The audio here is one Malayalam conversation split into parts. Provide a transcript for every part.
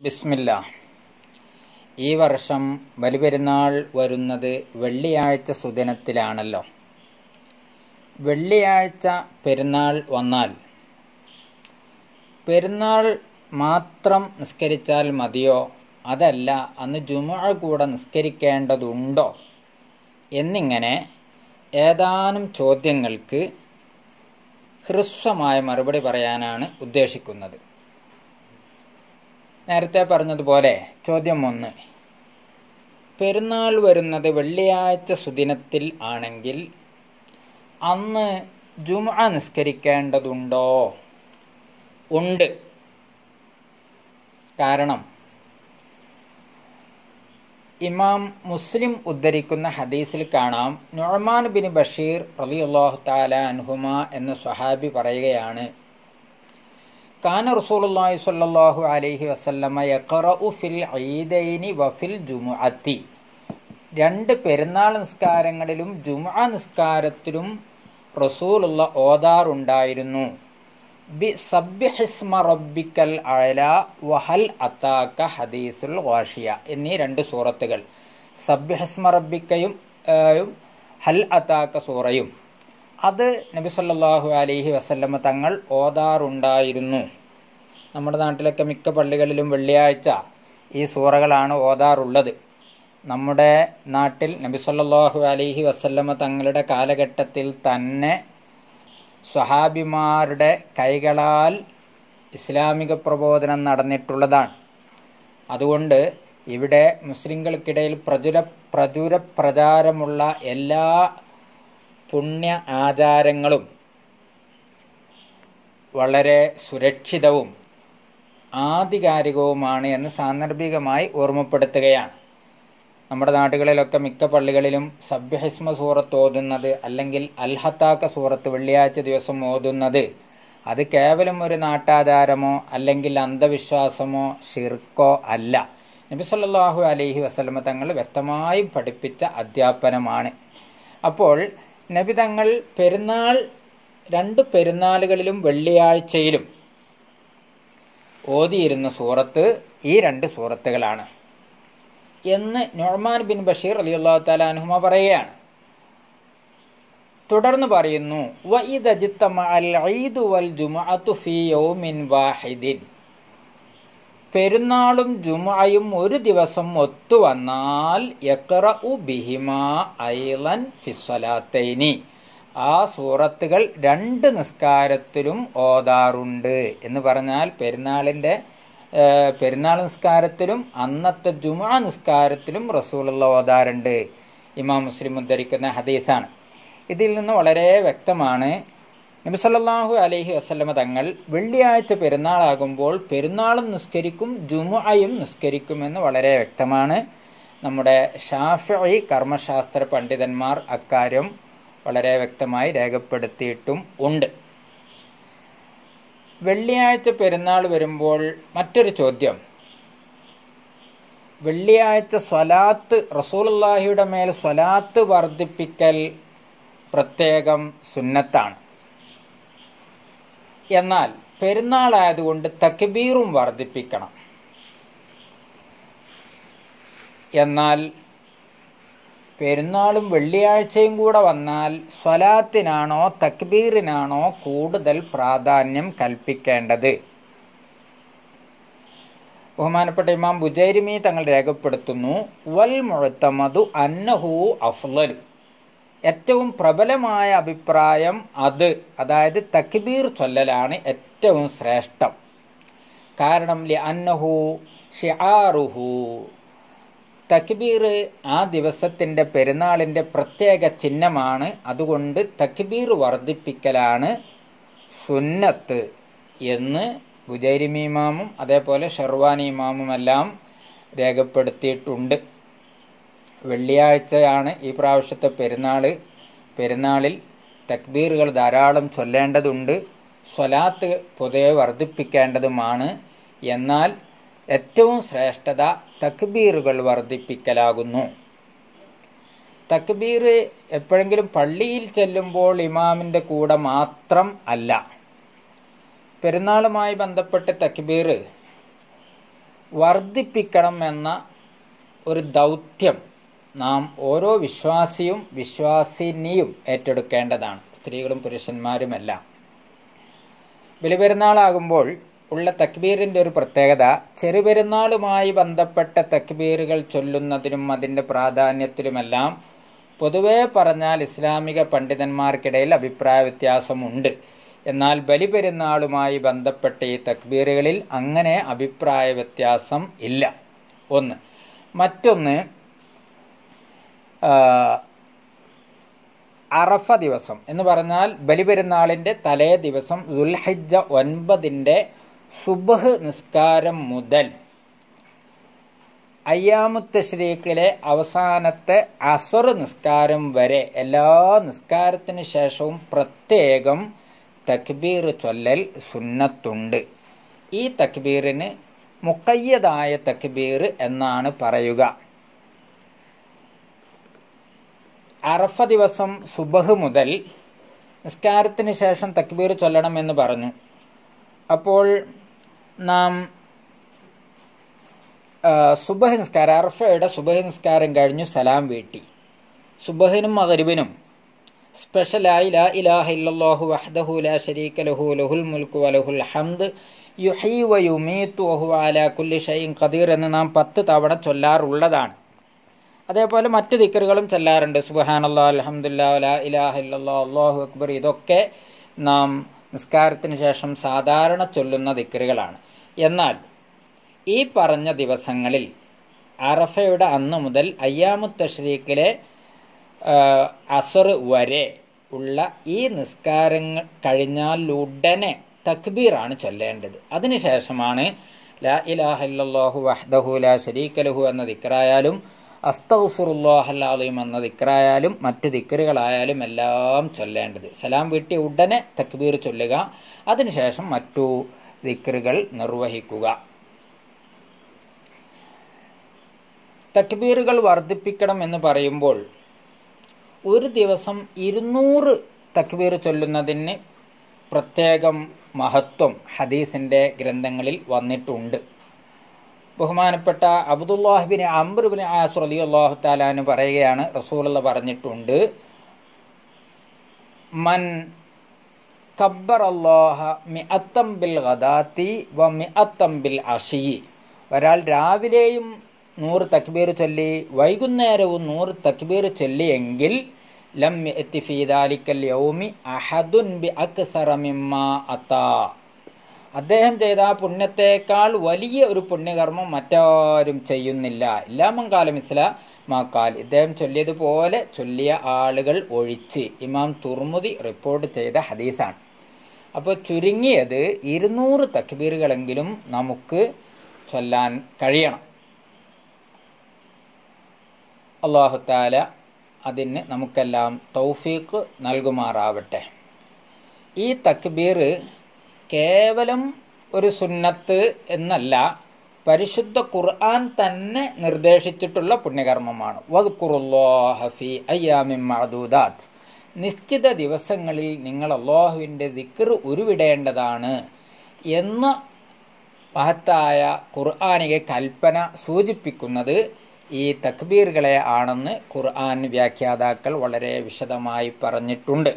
ബിസ്മില്ല ഈ വർഷം ബലിപെരുന്നാൾ വരുന്നത് വെള്ളിയാഴ്ച സുദിനത്തിലാണല്ലോ വെള്ളിയാഴ്ച പെരുന്നാൾ വന്നാൽ പെരുന്നാൾ മാത്രം നിസ്കരിച്ചാൽ മതിയോ അതല്ല അന്ന് ജുമുഅ കൂടെ നിസ്കരിക്കേണ്ടതുണ്ടോ എന്നിങ്ങനെ ഏതാനും ചോദ്യങ്ങൾക്ക് ഹ്രസ്വമായ മറുപടി പറയാനാണ് ഉദ്ദേശിക്കുന്നത് നേരത്തെ പറഞ്ഞതുപോലെ ചോദ്യം ഒന്ന് പെരുന്നാൾ വരുന്നത് വെള്ളിയാഴ്ച സുദിനത്തിൽ ആണെങ്കിൽ അന്ന് ജുമ നിസ്കരിക്കേണ്ടതുണ്ടോ ഉണ്ട് കാരണം ഇമാം മുസ്ലിം ഉദ്ധരിക്കുന്ന ഹദീസിൽ കാണാം നൊഴമാൻ ബിൻ ബഷീർ റലി അള്ളാഹു താല അൻഹുമ എന്ന സ്വഹാബി പറയുകയാണ് കാന റസൂലുള്ളാഹി സ്വല്ലല്ലാഹു അലൈഹി വസല്ലമ യഖറഉ ഫിൽ ഈദൈനി വഫിൽ ജുമുഅത്തി രണ്ട് പെരുന്നാൾ നിസ്കാരങ്ങളിലും ജുമുഅ നിസ്കാരത്തിലും റസൂലുള്ള ഓതാറുണ്ടായിരുന്നു ബി സബ്ബിഹിസ്മ റബ്ബിക്കൽ അഴല വഹൽ അത്താക്ക ഹദീസുൽ വാഷിയ എന്നീ രണ്ട് സൂറത്തുകൾ സബ്ബിഹിസ്മ റബ്ബിക്കയും ഹൽ അത്താക്ക സൂറയും അത് നബി സല്ലല്ലാഹു അലൈഹി വസല്ലമ തങ്ങൾ ഓതാറുണ്ടായിരുന്നു നമ്മുടെ നാട്ടിലൊക്കെ മിക്ക പള്ളികളിലും വെള്ളിയാഴ്ച ഈ സൂറകളാണ് ഓതാറുള്ളത് നമ്മുടെ നാട്ടിൽ നബി സല്ലല്ലാഹു അലൈഹി വസല്ലമ തങ്ങളുടെ കാലഘട്ടത്തിൽ തന്നെ സ്വഹാബിമാരുടെ കൈകളാൽ ഇസ്ലാമിക പ്രബോധനം നടന്നിട്ടുള്ളതാണ് അതുകൊണ്ട് ഇവിടെ മുസ്ലിങ്ങൾക്കിടയിൽ പ്രചുര പ്രചുര പ്രചാരമുള്ള എല്ലാ പുണ്യ ആചാരങ്ങളും വളരെ സുരക്ഷിതവും ആധികാരികവുമാണ് എന്ന് സാന്ദർഭികമായി ഓർമ്മപ്പെടുത്തുകയാണ് നമ്മുടെ നാടുകളിലൊക്കെ മിക്ക പള്ളികളിലും സബ്യഹിസ്മ സൂറത്ത് ഓതുന്നത് അല്ലെങ്കിൽ അൽഹത്താക്ക സൂറത്ത് വെള്ളിയാഴ്ച ദിവസം ഓതുന്നത് അത് കേവലം ഒരു നാട്ടാചാരമോ അല്ലെങ്കിൽ അന്ധവിശ്വാസമോ ഷിർക്കോ അല്ല നബി സല്ലല്ലാഹു അലൈഹി വസല്ലമ തങ്ങൾ വ്യക്തമായും പഠിപ്പിച്ച അധ്യാപനമാണ് അപ്പോൾ നബി തങ്ങൾ പെരുന്നാൾ രണ്ട് പെരുന്നാളുകളിലും വെള്ളിയാഴ്ചയിലും ഓതിയിരുന്ന സൂറത്ത് ഈ രണ്ട് സൂറത്തുകളാണ് എന്ന് നൊഹ്മാൻ ബിൻ ബഷീർ അലി അള്ളാഹു താലാനുഹുമ പറയുകയാണ് തുടർന്ന് പറയുന്നു പെരുന്നാളും ജുമയും ഒരു ദിവസം ഒത്തുവന്നാൽ ഫിസ്വലാത്തൈനി ആ സൂറത്തുകൾ രണ്ട് നിസ്കാരത്തിലും ഓതാറുണ്ട് എന്ന് പറഞ്ഞാൽ പെരുന്നാളിൻ്റെ പെരുന്നാൾ നിസ്കാരത്തിലും അന്നത്തെ ജുമാ നിസ്കാരത്തിലും റസൂലുള്ള ഓതാറുണ്ട് ഇമാം മുസ്ലിം ഉദ്ധരിക്കുന്ന ഹദീസാണ് ഇതിൽ നിന്ന് വളരെ വ്യക്തമാണ് നബി സല്ലല്ലാഹു അലൈഹി വസല്ലമ തങ്ങൾ വെള്ളിയാഴ്ച പെരുന്നാളാകുമ്പോൾ പെരുന്നാളും നിസ്കരിക്കും ജുമുഅയും നിസ്കരിക്കുമെന്ന് വളരെ വ്യക്തമാണ് നമ്മുടെ ഷാഫി കർമ്മശാസ്ത്ര പണ്ഡിതന്മാർ അക്കാര്യം വളരെ വ്യക്തമായി രേഖപ്പെടുത്തിയിട്ടും ഉണ്ട് വെള്ളിയാഴ്ച പെരുന്നാൾ വരുമ്പോൾ മറ്റൊരു ചോദ്യം വെള്ളിയാഴ്ച സ്വലാത്ത് റസൂലുള്ളാഹിയുടെ മേൽ സ്വലാത്ത് വർദ്ധിപ്പിക്കൽ പ്രത്യേകം സുന്നത്താണ് എന്നാൽ പെരുന്നാളായതുകൊണ്ട് തക്ബീറും വർദ്ധിപ്പിക്കണം എന്നാൽ പെരുന്നാളും വെള്ളിയാഴ്ചയും കൂടെ വന്നാൽ സ്വലാത്തിനാണോ തക്ബീറിനാണോ കൂടുതൽ പ്രാധാന്യം കൽപ്പിക്കേണ്ടത് ബഹുമാനപ്പെട്ട ഇമാം ബുജൈരിമി തങ്ങൾ രേഖപ്പെടുത്തുന്നു വൽ മുഴത്തമതു അന്നഹു അഫ്ലലു ഏറ്റവും പ്രബലമായ അഭിപ്രായം അത് അതായത് തക്ബീർ ചൊല്ലലാണ് ഏറ്റവും ശ്രേഷ്ഠം കാരണം ലി അന്നഹു ഷിആറുഹു തക്ബീർ ആ ദിവസത്തിൻ്റെ പെരുന്നാളിൻ്റെ പ്രത്യേക ചിഹ്നമാണ് അതുകൊണ്ട് തക്ബീർ വർദ്ധിപ്പിക്കലാണ് സുന്നത്ത് എന്ന് ബുജൈരിമി ഇമാമും അതേപോലെ ഷെർവാനി ഇമാമുമെല്ലാം രേഖപ്പെടുത്തിയിട്ടുണ്ട് വെള്ളിയാഴ്ചയാണ് ഈ പ്രാവശ്യത്തെ പെരുന്നാൾ പെരുന്നാളിൽ തക്ബീറുകൾ ധാരാളം ചൊല്ലേണ്ടതുണ്ട് സ്വലാത്ത് പൊതുവെ വർദ്ധിപ്പിക്കേണ്ടതുമാണ് എന്നാൽ ഏറ്റവും ശ്രേഷ്ഠത തക്ബീറുകൾ വർദ്ധിപ്പിക്കലാകുന്നു തക്ബീർ എപ്പോഴെങ്കിലും പള്ളിയിൽ ചെല്ലുമ്പോൾ ഇമാമിൻ്റെ കൂടെ മാത്രം അല്ല പെരുന്നാളുമായി ബന്ധപ്പെട്ട് തക്ബീർ വർദ്ധിപ്പിക്കണം എന്ന ഒരു ദൗത്യം നാം ഓരോ വിശ്വാസിയും വിശ്വാസിനിയും ഏറ്റെടുക്കേണ്ടതാണ് സ്ത്രീകളും പുരുഷന്മാരുമെല്ലാം ബലിപെരുന്നാളാകുമ്പോൾ ഉള്ള തക്ബീറിൻ്റെ ഒരു പ്രത്യേകത ചെറുപെരുന്നാളുമായി ബന്ധപ്പെട്ട തക്ബീറുകൾ ചൊല്ലുന്നതിനും അതിൻ്റെ പ്രാധാന്യത്തിലുമെല്ലാം പൊതുവെ പറഞ്ഞാൽ ഇസ്ലാമിക പണ്ഡിതന്മാർക്കിടയിൽ അഭിപ്രായ വ്യത്യാസമുണ്ട് എന്നാൽ ബലിപെരുന്നാളുമായി ബന്ധപ്പെട്ട ഈ തക്ബീറുകളിൽ അങ്ങനെ അഭിപ്രായ വ്യത്യാസം ഇല്ല ഒന്ന് മറ്റൊന്ന് അറഫ ദിവസം എന്ന് പറഞ്ഞാൽ ബലിപെരുന്നാളിൻ്റെ തലേ ദിവസം ദുൽഹജ്ജ ഒൻപതിൻ്റെ സുബഹ് നിസ്കാരം മുതൽ അയ്യാമുത്ത് ഷരീഖിലെ അവസാനത്തെ അസർ നിസ്കാരം വരെ എല്ലാ നിസ്കാരത്തിന് ശേഷവും പ്രത്യേകം തക്ബീർ ചൊല്ലൽ സുന്നത്തുണ്ട് ഈ തക്ബീറിന് മുക്കയ്യതായ തക്ബീർ എന്നാണ് പറയുക അറഫ ദിവസം സുബഹ് മുതൽ നിസ്കാരത്തിന് ശേഷം തക്ബീർ ചൊല്ലണമെന്ന് പറഞ്ഞു അപ്പോൾ നാം സുബഹ് നിസ്കാരം അറഫയുടെ സുബഹ് നിസ്കാരം കഴിഞ്ഞു സലാം വീട്ടി സുബഹിനും മകരിബിനും സ്പെഷ്യലായി ലാ ഇലാഹ ഇല്ലല്ലാഹു വഹ്ദഹു ലാ ശരീക ലഹു ലഹുൽ മുൽക്കു വലഹുൽ ഹംദ് യുഹീ വ യുമീത്തു വഹുവ അലാ കുല്ലി ഷൈഇൻ ഖദീർ എന്ന് നാം പത്ത് തവണ ചൊല്ലാറുള്ളതാണ് അതേപോലെ മറ്റു ദിക്കറുകളും ചെല്ലാറുണ്ട് സുബഹാനല്ലാ അലഹമുല്ലാ ലാ ഇലാഹ ഇല്ലല്ലാ അല്ലാഹു അക്ബർ ഇതൊക്കെ നാം നിസ്കാരത്തിന് ശേഷം സാധാരണ ചൊല്ലുന്ന ദിക്കറുകളാണ് എന്നാൽ ഈ പറഞ്ഞ ദിവസങ്ങളിൽ അറഫയുടെ അന്ന് മുതൽ അയ്യാമു തഷ്രീഖിലെ അസർ വരെ ഉള്ള ഈ നിസ്കാരങ്ങൾ കഴിഞ്ഞാൽ ഉടനെ തക്ബീറാണ് ചൊല്ലേണ്ടത് അതിനുശേഷമാണ് ലാ ഇലാഹ ഇല്ലല്ലാഹു വഹ്ദഹു ലാ ശരീക ലഹു എന്ന ദിക്റായാലും അസ്തഫുറുല്ലാഹല്ലാലയും എന്ന ദിക്റായാലും മറ്റു ദിക്കറുകളായാലും എല്ലാം ചൊല്ലേണ്ടത് സലാം വീട്ടി ഉടനെ തക്ബീർ ചൊല്ലുക അതിനുശേഷം മറ്റു ദിക്കറുകൾ നിർവഹിക്കുക തക്ബീറുകൾ വർദ്ധിപ്പിക്കണം എന്ന് പറയുമ്പോൾ ഒരു ദിവസം ഇരുന്നൂറ് തക്ബീർ ചൊല്ലുന്നതിന് പ്രത്യേകം മഹത്വം ഹദീസിൻ്റെ ഗ്രന്ഥങ്ങളിൽ വന്നിട്ടുണ്ട് ബഹുമാനപ്പെട്ട അബ്ദുല്ലാഹിബിൻ അംബർബിൻ ആസുർ അലി അള്ളാഹു താലാന് പറയുകയാണ് റസൂലുള്ള പറഞ്ഞിട്ടുണ്ട് മൻ കബ്ബർ അള്ളാഹ മി അത്തം ബിൽ ഗദാത്തി വ മി അത്തം ബിൽ അഷി ഒരാൾ രാവിലെയും നൂറ് തക്ബീർ ചൊല്ലി വൈകുന്നേരവും നൂറ് തക്ബീർ ചൊല്ലിയെങ്കിൽ ലം എത്തിഫീദാലിക്കൽ യൗമി അഹദുൻ ബി അക്സറ മിമ്മ അത്താ അദ്ദേഹം ചെയ്ത ആ പുണ്യത്തേക്കാൾ വലിയ ഒരു പുണ്യകർമ്മം മറ്റാരും ചെയ്യുന്നില്ല ഇല്ലാമങ്കാലം ഇസ്ലാമാക്കാൽ ഇദ്ദേഹം ചൊല്ലിയതുപോലെ ചൊല്ലിയ ആളുകൾ ഒഴിച്ച് ഇമാം തുർമുദി റിപ്പോർട്ട് ചെയ്ത ഹദീസാണ് അപ്പോൾ ചുരുങ്ങിയത് ഇരുന്നൂറ് തക്ബീറുകളെങ്കിലും നമുക്ക് ചൊല്ലാൻ കഴിയണം അള്ളാഹുത്താല അതിന് നമുക്കെല്ലാം തൗഫീഖ് നൽകുമാറാവട്ടെ ഈ തക്ബീർ കേവലം ഒരു സുന്നത്ത് എന്നല്ല പരിശുദ്ധ ഖുർആൻ തന്നെ നിർദ്ദേശിച്ചിട്ടുള്ള പുണ്യകർമ്മമാണ് വദ്ഖുറുല്ലാഹഫി അയ്യാമിൻ മഅദൂദാത്ത് നിശ്ചിത ദിവസങ്ങളിൽ നിങ്ങൾ അള്ളാഹുവിൻ്റെ ദിക്ർ ഉരുവിടേണ്ടതാണ് എന്ന മഹത്തായ ഖുർആാനിക കൽപ്പന സൂചിപ്പിക്കുന്നത് ഈ തക്ബീറുകളെ ആണെന്ന് ഖുർആൻ വ്യാഖ്യാതാക്കൾ വളരെ വിശദമായി പറഞ്ഞിട്ടുണ്ട്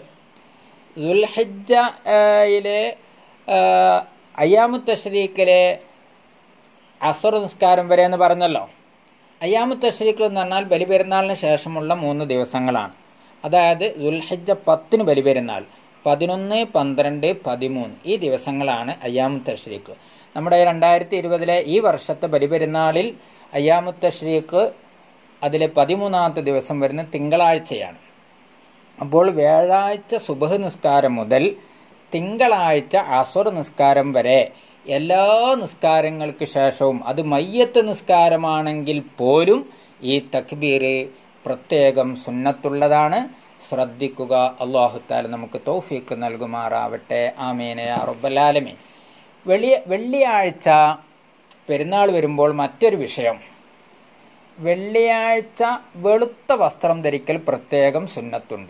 ദുൽഹജ്ജയിലെ അയ്യാമു തഷ്രീഖിലെ അസർ നിസ്കാരം വരെ എന്ന് പറഞ്ഞല്ലോ അയ്യാമു തഷ്രീഖ് എന്ന് പറഞ്ഞാൽ ബലിപെരുന്നാളിന് ശേഷമുള്ള മൂന്ന് ദിവസങ്ങളാണ് അതായത് ദുൽഹജ്ജ പത്തിന് ബലിപെരുന്നാൾ പതിനൊന്ന് പന്ത്രണ്ട് പതിമൂന്ന് ഈ ദിവസങ്ങളാണ് അയ്യാമു തഷ്രീഖ് നമ്മുടെ രണ്ടായിരത്തി ഇരുപതിലെ ഈ വർഷത്തെ ബലിപെരുന്നാളിൽ അയ്യാമു തഷ്രീഖ് അതിലെ പതിമൂന്നാമത്തെ ദിവസം വരുന്ന തിങ്കളാഴ്ചയാണ് അപ്പോൾ വ്യാഴാഴ്ച സുബഹ് നിസ്കാരം മുതൽ തിങ്കളാഴ്ച അസുർ നിസ്കാരം വരെ എല്ലാ നിസ്കാരങ്ങൾക്ക് ശേഷവും അത് മയ്യത്ത് നിസ്കാരമാണെങ്കിൽ പോലും ഈ തക്ബീർ പ്രത്യേകം സുന്നത്തുള്ളതാണ് ശ്രദ്ധിക്കുക അള്ളാഹുത്താല നമുക്ക് തൗഫീക്ക് നൽകുമാറാവട്ടെ ആമീനെ റബ്ബലാലമീൻ വെള്ളിയ വെള്ളിയാഴ്ച പെരുന്നാൾ വരുമ്പോൾ മറ്റൊരു വിഷയം വെള്ളിയാഴ്ച വെളുത്ത വസ്ത്രം ധരിക്കൽ പ്രത്യേകം സുന്നത്തുണ്ട്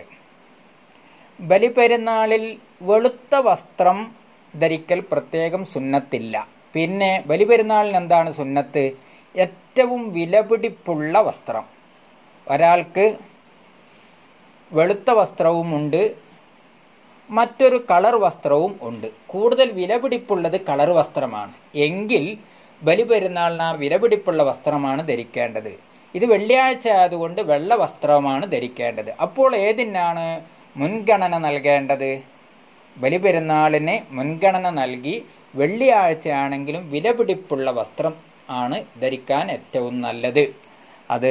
ബലിപെരുന്നാളിൽ വെളുത്ത വസ്ത്രം ധരിക്കൽ പ്രത്യേകം സുന്നത്തില്ല പിന്നെ ബലിപെരുന്നാളിന് എന്താണ് സുന്നത്ത് ഏറ്റവും വിലപിടിപ്പുള്ള വസ്ത്രം ഒരാൾക്ക് വെളുത്ത വസ്ത്രവും ഉണ്ട് മറ്റൊരു കളർ വസ്ത്രവും ഉണ്ട് കൂടുതൽ വിലപിടിപ്പുള്ളത് കളർ വസ്ത്രമാണ് എങ്കിൽ ബലിപെരുന്നാളിന് ആ വിലപിടിപ്പുള്ള വസ്ത്രമാണ് ധരിക്കേണ്ടത് ഇത് വെള്ളിയാഴ്ച ആയതുകൊണ്ട് വെള്ള വസ്ത്രമാണ് ധരിക്കേണ്ടത് അപ്പോൾ ഏതിനാണ് മുൻഗണന നൽകേണ്ടത് ബലിപെരുന്നാളിന് മുൻഗണന നൽകി വെള്ളിയാഴ്ചയാണെങ്കിലും വിലപിടിപ്പുള്ള വസ്ത്രം ആണ് ധരിക്കാൻ ഏറ്റവും നല്ലത് അത്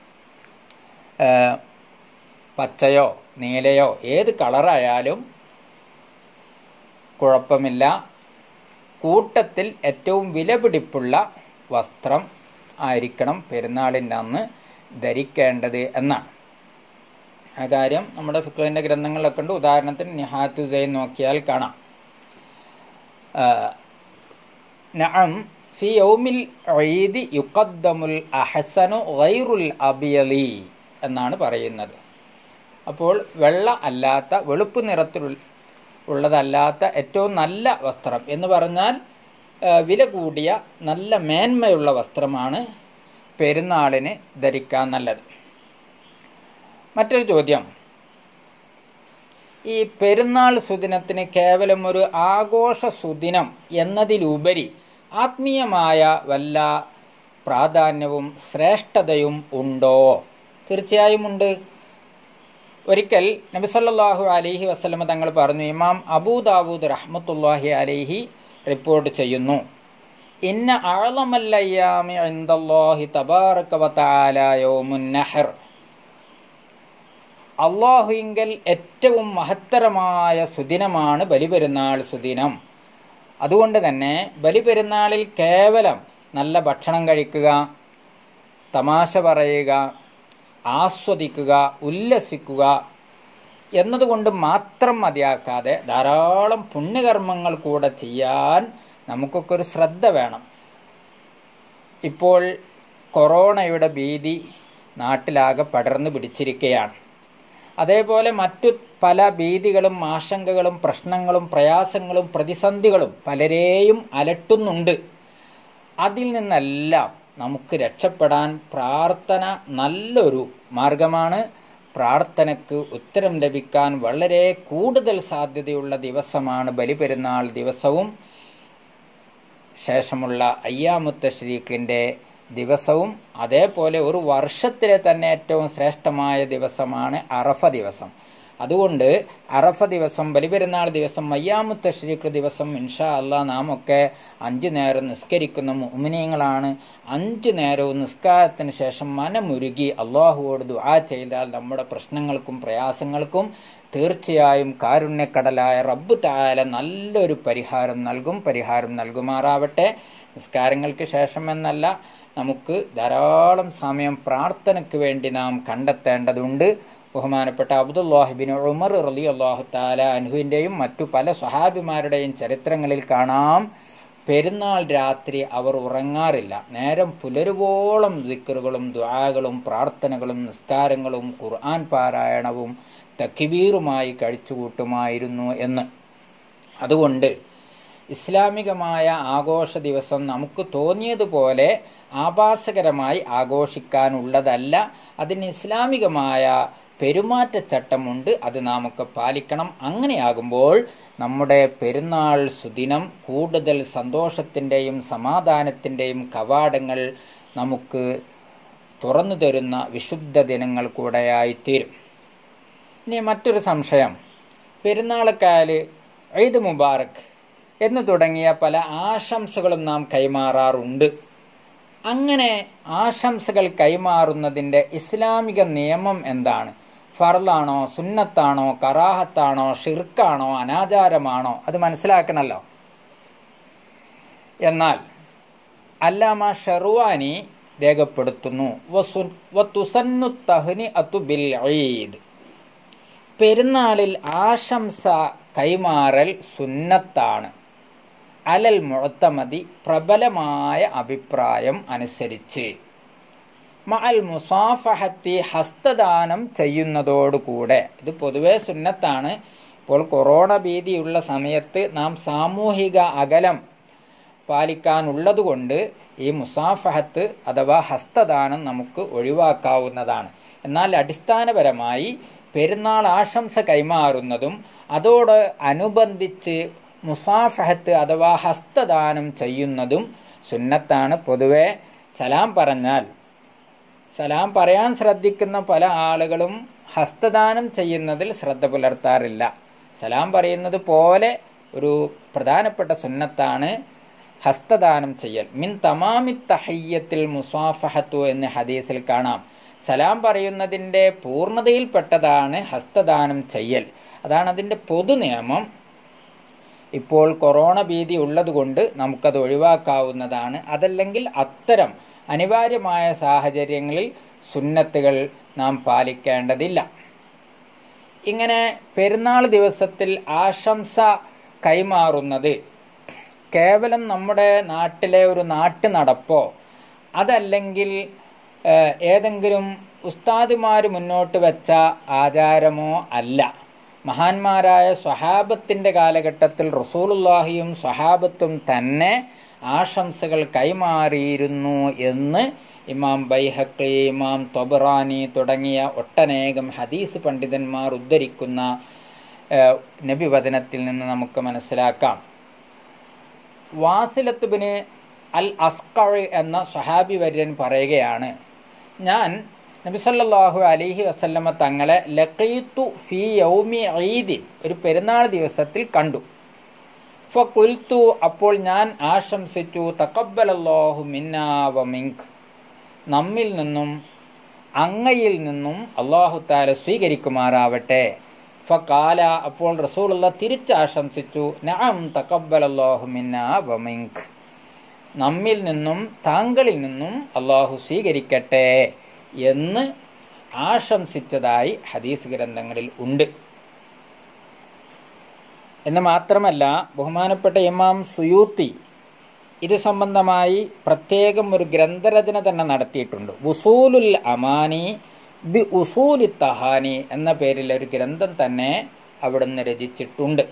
പച്ചയോ നീലയോ ഏത് കളറായാലും കുഴപ്പമില്ല കൂട്ടത്തിൽ ഏറ്റവും വിലപിടിപ്പുള്ള വസ്ത്രം ആയിരിക്കണം പെരുന്നാളിൻ്റെ അന്ന് ധരിക്കേണ്ടത് എന്നാണ് ആ കാര്യം നമ്മുടെ ഫിക്ലിൻ്റെ ഗ്രന്ഥങ്ങളിലൊക്കെ ഉണ്ട് ഉദാഹരണത്തിന് നിഹാത്തു സൈൻ നോക്കിയാൽ കാണാം നഅം ഫി യൗമിൽ ഈദി യുഖദ്ദമുൽ അഹസനു ഗൈറുൽ അബിയലി എന്നാണ് പറയുന്നത് അപ്പോൾ വെള്ള അല്ലാത്ത വെളുപ്പ് നിറത്തിൽ ഉള്ളതല്ലാത്ത ഏറ്റവും നല്ല വസ്ത്രം എന്ന് പറഞ്ഞാൽ വില കൂടിയ നല്ല മേന്മയുള്ള വസ്ത്രമാണ് പെരുന്നാളിന് ധരിക്കാൻ നല്ലത് മറ്റൊരു ചോദ്യം ഈ പെരുന്നാൾ സുദിനത്തിന് കേവലം ഒരു ആഘോഷ സുദിനം എന്നതിലുപരി ആത്മീയമായ വല്ല പ്രാധാന്യവും ശ്രേഷ്ഠതയും ഉണ്ടോ തീർച്ചയായും ഉണ്ട് ഒരിക്കൽ നബി സല്ലല്ലാഹു അലൈഹി വസല്ലമ തങ്ങൾ പറഞ്ഞു ഇമാം അബൂദാവൂദ് റഹ്മത്തുല്ലാഹി അലൈഹി റിപ്പോർട്ട് ചെയ്യുന്നു ഇന്ന അഴലമല്ലയ്യാമി ഇന്ദല്ലാഹി തബാറക വതആല യൗമുൻ നഹർ അള്ളാഹുവിങ്കൽ ഏറ്റവും മഹത്തരമായ സുദിനമാണ് ബലിപെരുന്നാൾ സുദിനം അതുകൊണ്ട് തന്നെ ബലിപെരുന്നാളിൽ കേവലം നല്ല ഭക്ഷണം കഴിക്കുക തമാശ പറയുക ആസ്വദിക്കുക ഉല്ലസിക്കുക എന്നതുകൊണ്ട് മാത്രം മതിയാക്കാതെ ധാരാളം പുണ്യകർമ്മങ്ങൾ കൂടെ ചെയ്യാൻ നമുക്കൊക്കെ ഒരു ശ്രദ്ധ വേണം ഇപ്പോൾ കൊറോണയുടെ ഭീതി നാട്ടിലാകെ പടർന്നു പിടിച്ചിരിക്കുകയാണ് അതേപോലെ മറ്റു പല ഭീതികളും ആശങ്കകളും പ്രശ്നങ്ങളും പ്രയാസങ്ങളും പ്രതിസന്ധികളും പലരെയും അലട്ടുന്നുണ്ട് അതിൽ നിന്നെല്ലാം നമുക്ക് രക്ഷപ്പെടാൻ പ്രാർത്ഥന നല്ലൊരു മാർഗമാണ് പ്രാർത്ഥനയ്ക്ക് ഉത്തരം ലഭിക്കാൻ വളരെ കൂടുതൽ സാധ്യതയുള്ള ദിവസമാണ് ബലിപെരുന്നാൾ ദിവസവും ശേഷമുള്ള അയ്യാമുത്ത ശ്രീക്കിൻ്റെ ദിവസവും അതേപോലെ ഒരു വർഷത്തിലെ തന്നെ ഏറ്റവും ശ്രേഷ്ഠമായ ദിവസമാണ് അറഫ ദിവസം അതുകൊണ്ട് അറഫ ദിവസം ബലിപെരുന്നാൾ ദിവസം മയ്യാമുത്ത ഷരീഖ് ദിവസം ഇൻഷാ അല്ലാ നാം ഒക്കെ അഞ്ചു നേരം നിസ്കരിക്കുന്ന മുമിനിയങ്ങളാണ് അഞ്ചു നേരവും നിസ്കാരത്തിന് ശേഷം മനമുരുകി അള്ളാഹുവോട് ദുആ ചെയ്താൽ നമ്മുടെ പ്രശ്നങ്ങൾക്കും പ്രയാസങ്ങൾക്കും തീർച്ചയായും കാരുണ്യക്കടലായ റബ്ബ് തായാല നല്ലൊരു പരിഹാരം നൽകും പരിഹാരം നൽകുമാറാവട്ടെ നിസ്കാരങ്ങൾക്ക് ശേഷം എന്നല്ല നമുക്ക് ധാരാളം സമയം പ്രാർത്ഥനയ്ക്ക് വേണ്ടി നാം കണ്ടെത്തേണ്ടതുണ്ട് ബഹുമാനപ്പെട്ട അബ്ദുല്ലാഹിബിൻ ഉമർ റലി അള്ളാഹു താല അനുഹുവിൻ്റെയും മറ്റു പല സ്വഹാബിമാരുടെയും ചരിത്രങ്ങളിൽ കാണാം പെരുന്നാൾ രാത്രി അവർ ഉറങ്ങാറില്ല നേരം പുലരുവോളം ദിക്കറുകളും ദ്വാകളും പ്രാർത്ഥനകളും നിസ്കാരങ്ങളും ഖുർആൻ പാരായണവും തക്കിബീറുമായി കഴിച്ചുകൂട്ടുമായിരുന്നു എന്ന് അതുകൊണ്ട് ഇസ്ലാമികമായ ആഘോഷ ദിവസം നമുക്ക് തോന്നിയതുപോലെ ആഭാസകരമായി ആഘോഷിക്കാനുള്ളതല്ല അതിന് ഇസ്ലാമികമായ പെരുമാറ്റച്ചട്ടമുണ്ട് അത് നാമൊക്കെ പാലിക്കണം അങ്ങനെയാകുമ്പോൾ നമ്മുടെ പെരുന്നാൾ സുദിനം കൂടുതൽ സന്തോഷത്തിൻ്റെയും സമാധാനത്തിൻ്റെയും കവാടങ്ങൾ നമുക്ക് തുറന്നു തരുന്ന വിശുദ്ധ ദിനങ്ങൾ കൂടെയായിത്തീരും ഇനി മറ്റൊരു സംശയം പെരുന്നാളക്കാല് ഈദ് മുബാറക് എന്ന് തുടങ്ങിയ പല ആശംസകളും നാം കൈമാറാറുണ്ട് അങ്ങനെ ആശംസകൾ കൈമാറുന്നതിൻ്റെ ഇസ്ലാമിക നിയമം എന്താണ് ഫർലാണോ സുന്നത്താണോ കറാഹത്താണോ ഷിർക്കാണോ അനാചാരമാണോ അത് മനസ്സിലാക്കണമല്ലോ എന്നാൽ അല്ലാമ ഷെർവാനി രേഖപ്പെടുത്തുന്നു വത്തുസന്നു തഹ്നി അതു ബിൽ ഈദ് പെരുന്നാളിൽ ആശംസ കൈമാറൽ സുന്നത്താണ് അലൽ മുഴത്തമതി പ്രബലമായ അഭിപ്രായം അനുസരിച്ച് മഅൽ മുസാഫഹത്തി ഹസ്തദാനം ചെയ്യുന്നതോടുകൂടെ ഇത് പൊതുവെ സുന്നത്താണ് ഇപ്പോൾ കൊറോണ ഭീതിയുള്ള സമയത്ത് നാം സാമൂഹിക അകലം പാലിക്കാനുള്ളതുകൊണ്ട് ഈ മുസാഫഹത്ത് അഥവാ ഹസ്തദാനം നമുക്ക് ഒഴിവാക്കാവുന്നതാണ് എന്നാൽ അടിസ്ഥാനപരമായി പെരുന്നാൾ ആശംസ കൈമാറുന്നതും അതോട് അനുബന്ധിച്ച് മുസാഫഹത്ത് അഥവാ ഹസ്തദാനം ചെയ്യുന്നതും സുന്നത്താണ് പൊതുവെ സലാം പറഞ്ഞാൽ സലാം പറയാൻ ശ്രദ്ധിക്കുന്ന പല ആളുകളും ഹസ്തദാനം ചെയ്യുന്നതിൽ ശ്രദ്ധ പുലർത്താറില്ല സലാം പറയുന്നത് പോലെ ഒരു പ്രധാനപ്പെട്ട സുന്നത്താണ് ഹസ്തദാനം ചെയ്യൽ മിൻ തമാമി തഹയ്യത്തിൽ മുസാഫഹത്തു എന്ന് ഹദീസിൽ കാണാം സലാം പറയുന്നതിൻ്റെ പൂർണ്ണതയിൽപ്പെട്ടതാണ് ഹസ്തദാനം ചെയ്യൽ അതാണ് അതിൻ്റെ പൊതു നിയമം ഇപ്പോൾ കൊറോണ ഭീതി ഉള്ളതുകൊണ്ട് നമുക്കത് ഒഴിവാക്കാവുന്നതാണ് അതല്ലെങ്കിൽ അത്തരം അനിവാര്യമായ സാഹചര്യങ്ങളിൽ സുന്നത്തുകൾ നാം പാലിക്കേണ്ടതില്ല ഇങ്ങനെ പെരുന്നാൾ ദിവസത്തിൽ ആശംസ കൈമാറുന്നത് കേവലം നമ്മുടെ നാട്ടിലെ ഒരു നാട്ടു നടപ്പോ അതല്ലെങ്കിൽ ഏതെങ്കിലും ഉസ്താദുമാർ മുന്നോട്ട് വെച്ച ആചാരമോ അല്ല മഹാന്മാരായ സ്വഹാബത്തിൻ്റെ കാലഘട്ടത്തിൽ റസൂലുല്ലാഹിയും സ്വഹാബത്തും തന്നെ ആശംസകൾ കൈമാറിയിരുന്നു എന്ന് ഇമാം ബൈഹക്കി ഇമാം തൊബറാനി തുടങ്ങിയ ഒട്ടനേകം ഹദീസ് പണ്ഡിതന്മാർ ഉദ്ധരിക്കുന്ന നബിവചനത്തിൽ നിന്ന് നമുക്ക് മനസ്സിലാക്കാം വാസിലത്തുബിന് അൽ അസ്കഴ് എന്ന സഹാബി വര്യൻ പറയുകയാണ് ഞാൻ നബിസല്ലാഹു അലിഹി വസല്ലമ തങ്ങളെ ലഖീത്തു ഫി യൗമി ഈദിൻ ഒരു പെരുന്നാൾ ദിവസത്തിൽ കണ്ടു ഫുൽത്തു അപ്പോൾ ഞാൻ ആശംസിച്ചു തക്കബലല്ലാഹു മിന്നാവ മിങ്ക് നമ്മിൽ നിന്നും അങ്ങയിൽ നിന്നും അള്ളാഹു താല സ്വീകരിക്കുമാറാവട്ടെ ഫകാല അപ്പോൾ റസൂലുള്ള തിരിച്ചാശംസിച്ചു നഅം തക്കബലല്ലാഹു മിന്നാവ മിങ്ക് നമ്മിൽ നിന്നും താങ്കളിൽ നിന്നും അള്ളാഹു സ്വീകരിക്കട്ടെ എന്ന് ആശംസിച്ചതായി ഹദീസ് ഗ്രന്ഥങ്ങളിൽ ഉണ്ട് എന്ന് മാത്രമല്ല ബഹുമാനപ്പെട്ട ഇമാം സുയൂത്തി ഇത് സംബന്ധമായി പ്രത്യേകം ഒരു ഗ്രന്ഥരചന തന്നെ നടത്തിയിട്ടുണ്ട് ഉസൂലുൽ അമാനി ബി ഉസൂലി തഹാനി എന്ന പേരിൽ ഒരു ഗ്രന്ഥം തന്നെ അവിടുന്ന് രചിച്ചിട്ടുണ്ട്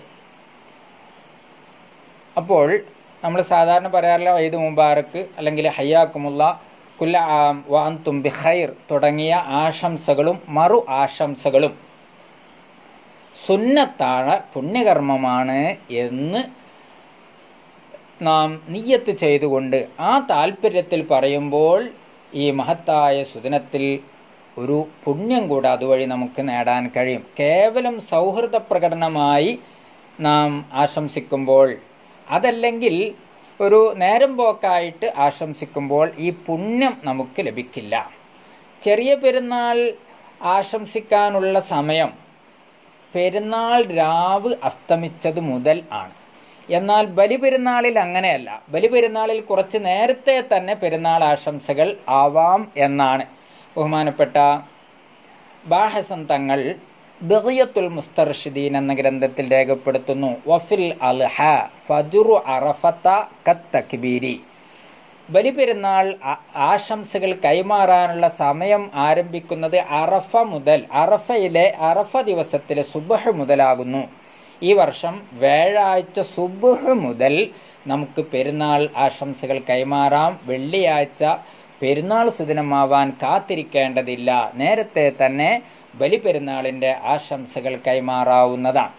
അപ്പോൾ നമ്മൾ സാധാരണ പറയാറില്ല ഈദ് മുബാറക്ക് അല്ലെങ്കിൽ ഹയ്യാക്കുമുള്ള കുല്ല ആം വാന്തും ബിഖൈർ തുടങ്ങിയ ആശംസകളും മറു ആശംസകളും സുന്നത്താണ് പുണ്യകർമ്മമാണ് എന്ന് നാം നിയ്യത്ത് ചെയ്തുകൊണ്ട് ആ താല്പര്യത്തിൽ പറയുമ്പോൾ ഈ മഹത്തായ സുദിനത്തിൽ ഒരു പുണ്യം കൂടെ അതുവഴി നമുക്ക് നേടാൻ കഴിയും കേവലം സൗഹൃദ പ്രകടനമായി നാം ആശംസിക്കുമ്പോൾ അതല്ലെങ്കിൽ ഒരു നേരം പോക്കായിട്ട് ആശംസിക്കുമ്പോൾ ഈ പുണ്യം നമുക്ക് ലഭിക്കില്ല ചെറിയ പെരുന്നാൾ ആശംസിക്കാനുള്ള സമയം പെരുന്നാൾ രാവ് അസ്തമിച്ചത് മുതൽ ആണ് എന്നാൽ ബലിപെരുന്നാളിൽ അങ്ങനെയല്ല ബലിപെരുന്നാളിൽ കുറച്ച് നേരത്തെ തന്നെ പെരുന്നാൾ ആശംസകൾ ആവാം എന്നാണ് ബഹുമാനപ്പെട്ട ബാഹസൻ തങ്ങൾ ബിയത്തുൽ മുസ്തർഷിദീൻ എന്ന ഗ്രന്ഥത്തിൽ രേഖപ്പെടുത്തുന്നു വഫിൽ അൽഹ ഫജുറു അറഫത്ത കത്തക്ബീരി ബലിപെരുന്നാൾ ആശംസകൾ കൈമാറാനുള്ള സമയം ആരംഭിക്കുന്നത് അറഫ മുതൽ അറഫയിലെ അറഫ ദിവസത്തിലെ സുബഹ് മുതലാകുന്നു ഈ വർഷം വ്യാഴാഴ്ച സുബഹ് മുതൽ നമുക്ക് പെരുന്നാൾ ആശംസകൾ കൈമാറാം വെള്ളിയാഴ്ച പെരുന്നാൾ സുദിനമാവാൻ കാത്തിരിക്കേണ്ടതില്ല നേരത്തെ തന്നെ ബലിപെരുന്നാളിൻ്റെ ആശംസകൾ കൈമാറാവുന്നതാണ്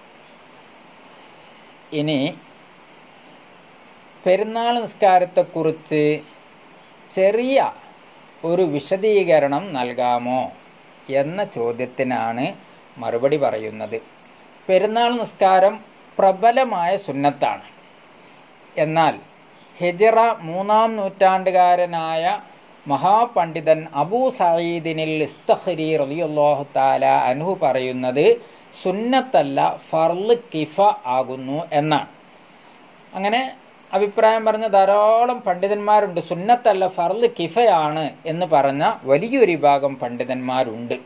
ഇനി പെരുന്നാൾ നിസ്കാരത്തെക്കുറിച്ച് ചെറിയ ഒരു വിശദീകരണം നൽകാമോ എന്ന ചോദ്യത്തിനാണ് മറുപടി പറയുന്നത് പെരുന്നാൾ നിസ്കാരം പ്രബലമായ സുന്നത്താണ് എന്നാൽ ഹിജറ മൂന്നാം നൂറ്റാണ്ടുകാരനായ മഹാപണ്ഡിതൻ അബൂ സയീദിനിൽ ഇസ്തഖരി റലിയുള്ളാഹു താല അനുഹു പറയുന്നത് സുന്നത്തല്ല ഫർള് കിഫ ആകുന്നു എന്നാണ് അങ്ങനെ അഭിപ്രായം പറഞ്ഞ ധാരാളം പണ്ഡിതന്മാരുണ്ട് സുന്നത്തല്ല ഫർള് കിഫയാണ് എന്ന് പറഞ്ഞ വലിയൊരു വിഭാഗം പണ്ഡിതന്മാരുണ്ട്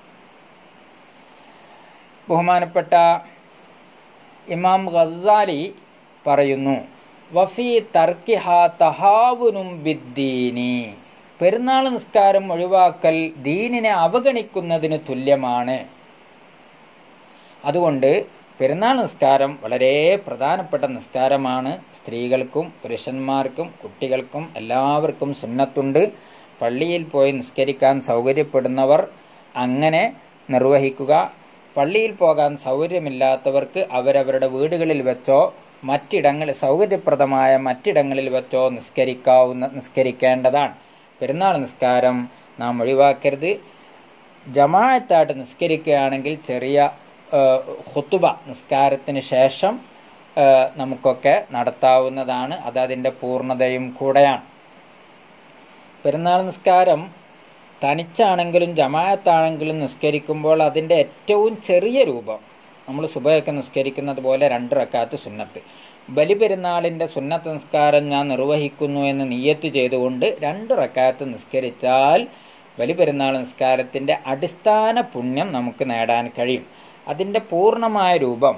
ബഹുമാനപ്പെട്ട ഇമാം ഗസാലി പറയുന്നു വഫി തർക്കിഹ തഹാവുനും ബിദ്ദീനി പെരുന്നാൾ നിസ്കാരം ഒഴിവാക്കൽ ദീനിനെ അവഗണിക്കുന്നതിന് തുല്യമാണ് അതുകൊണ്ട് പെരുന്നാൾ നിസ്കാരം വളരെ പ്രധാനപ്പെട്ട നിസ്കാരമാണ് സ്ത്രീകൾക്കും പുരുഷന്മാർക്കും കുട്ടികൾക്കും എല്ലാവർക്കും സുന്നത്തുണ്ട് പള്ളിയിൽ പോയി നിസ്കരിക്കാൻ സൗകര്യപ്പെടുന്നവർ അങ്ങനെ നിർവഹിക്കുക പള്ളിയിൽ പോകാൻ സൗകര്യമില്ലാത്തവർക്ക് അവരവരുടെ വീടുകളിൽ വെച്ചോ മറ്റിടങ്ങളിൽ സൗകര്യപ്രദമായ മറ്റിടങ്ങളിൽ വെച്ചോ നിസ്കരിക്കാവുന്ന നിസ്കരിക്കേണ്ടതാണ് പെരുന്നാൾ നിസ്കാരം നാം ഒഴിവാക്കരുത് ജമാഅത്തായിട്ട് നിസ്കരിക്കുകയാണെങ്കിൽ ചെറിയ ഹുത്തുബ നിസ്കാരത്തിന് ശേഷം നമുക്കൊക്കെ നടത്താവുന്നതാണ് അത് അതിൻ്റെ പൂർണ്ണതയും കൂടെയാണ് പെരുന്നാൾ നിസ്കാരം തനിച്ചാണെങ്കിലും ജമാഅത്താണെങ്കിലും നിസ്കരിക്കുമ്പോൾ അതിൻ്റെ ഏറ്റവും ചെറിയ രൂപം നമ്മൾ സുബയൊക്കെ നിസ്കരിക്കുന്നത് പോലെ രണ്ട് റക്കാത്ത് സുന്നത്ത് ബലിപെരുന്നാളിൻ്റെ സുന്നത്ത് നിസ്കാരം ഞാൻ നിർവഹിക്കുന്നു എന്ന് നിയ്യത്ത് ചെയ്തുകൊണ്ട് രണ്ട് റക്കാത്ത് നിസ്കരിച്ചാൽ ബലിപെരുന്നാൾ നിസ്കാരത്തിൻ്റെ അടിസ്ഥാന പുണ്യം നമുക്ക് നേടാൻ കഴിയും അതിൻ്റെ പൂർണ്ണമായ രൂപം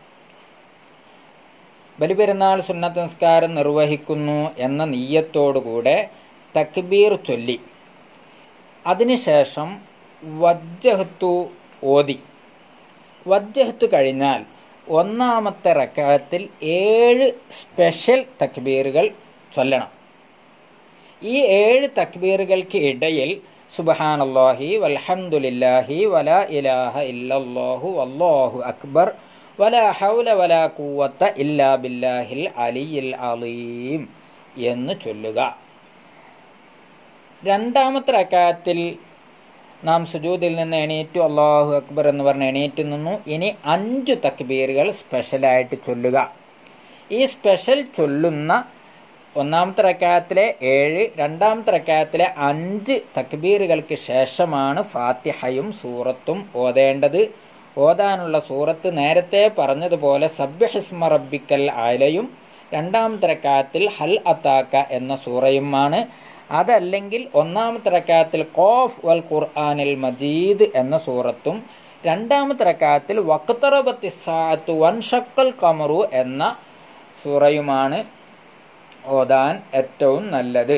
ബലിപെരുന്നാൾ സുന്നത്ത് നിസ്കാരം നിർവഹിക്കുന്നു എന്ന നീയത്തോടുകൂടെ തക്ബീർ ചൊല്ലി അതിനുശേഷം വജ്ജഹത്തു ഓതി വജ്ജഹത്ത് കഴിഞ്ഞാൽ ഒന്നാമത്തെ റക്കാത്തിൽ ഏഴ് സ്പെഷ്യൽ തക്ബീറുകൾ ചൊല്ലണം ഈ ഏഴ് തക്ബീറുകൾക്ക് ഇടയിൽ സുബഹാനല്ലാഹി വൽഹംദുലില്ലാഹി വലാ ഇലാഹ ഇല്ലല്ലാഹു വല്ലാഹു അക്ബർ വലാ ഹൗല വലാ കൂവത്ത ഇല്ലാ ബില്ലാഹിൽ അലിയിൽ അലീം എന്ന് ചൊല്ലുക രണ്ടാമത്തെ റക്കാത്തിൽ നാം സുജൂദിൽ നിന്ന് എണീറ്റു അള്ളാഹു അക്ബർ എന്ന് പറഞ്ഞ് എണീറ്റു നിന്നു ഇനി അഞ്ചു തക്ബീറുകൾ സ്പെഷ്യലായിട്ട് ചൊല്ലുക ഈ സ്പെഷ്യൽ ചൊല്ലുന്ന ഒന്നാമത്തെ റക്കായത്തിലെ ഏഴ് രണ്ടാമത്തെ റക്കായത്തിലെ അഞ്ച് തക്ബീറുകൾക്ക് ശേഷമാണ് ഫാത്തിഹയും സൂറത്തും ഓതേണ്ടത് ഓതാനുള്ള സൂറത്ത് നേരത്തെ പറഞ്ഞതുപോലെ സബ്യഹിസ്മ റബ്ബിക്കൽ ആലയും രണ്ടാമത്തെ റക്കായത്തിൽ ഹൽ അത്താക്ക എന്ന സൂറയുമാണ് അതല്ലെങ്കിൽ ഒന്നാമത്തെ റക്കായത്തിൽ കോഫ് വൽ ഖുർആാനിൽ മജീദ് എന്ന സൂറത്തും രണ്ടാമത്തെ റക്കായത്തിൽ വക്തറബത്തി സാത്ത് വൻഷക്കൽ കമറു എന്ന സൂറയുമാണ് ഓതാൻ ഏറ്റവും നല്ലത്